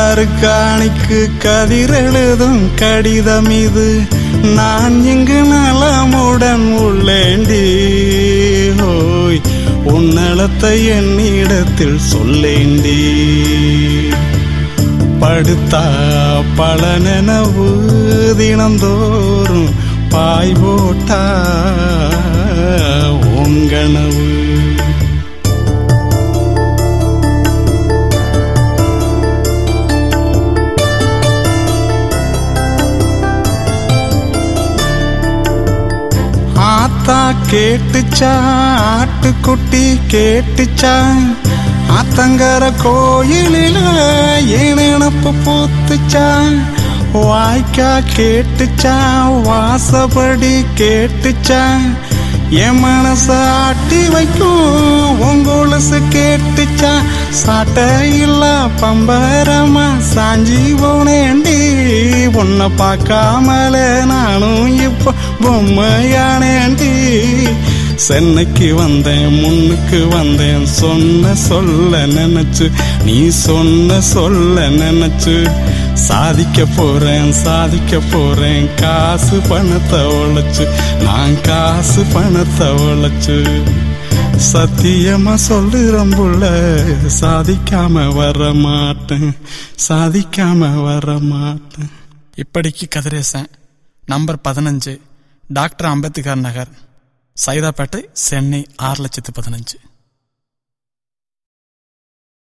மறுக்காணிக்கு கதிரெழுதும் கடிதம் இது நான் இங்கு நலமுடன் உள்ளேண்டி ஹோய் உன்னலத்தை என்னிடத்தில் சொல்லேண்டி படுத்தா பல நனவு தினந்தோறும் பாய் போட்டா உங்கனவு ஆத்தா கேட்டுச்சா ஆட்டுக்குட்டி கேட்டுச்சா ஆத்தங்கர கோயிலில ஏன் நினப்பு பூத்துச்சா வாய்க்கா கேட்டுச்சா வாசப்படி கேட்டுச்சா என் மனச ஆட்டி வைக்கும் உங்கொலுசு கேட்டுச்சா சாட்ட இல்ல பம்பரமா சாஞ்சி போனேண்டி உன்னை பார்க்காமல நானும் இப்போ பொம்மையானேண்டி சென்னைக்கு வந்தேன் முன்னுக்கு வந்தேன் சொன்ன சொல்ல நினைச்சு நீ சொன்ன சொல்ல நினைச்சு சாதிக்க போறேன் சாதிக்க போறேன் காசு பணத்தை உழைச்சு நான் காசு பணத்தை உழைச்சு சத்தியமா சொல்லுறேன் புள்ள சாதிக்காம வர மாட்டேன் சாதிக்காம வர மாட்டேன் இப்படிக்கு கதிரேசன் நம்பர் பதினஞ்சு டாக்டர் அம்பேத்கர் நகர் சைதாப்பேட்டை சென்னை ஆறு லட்சத்து பதினஞ்சு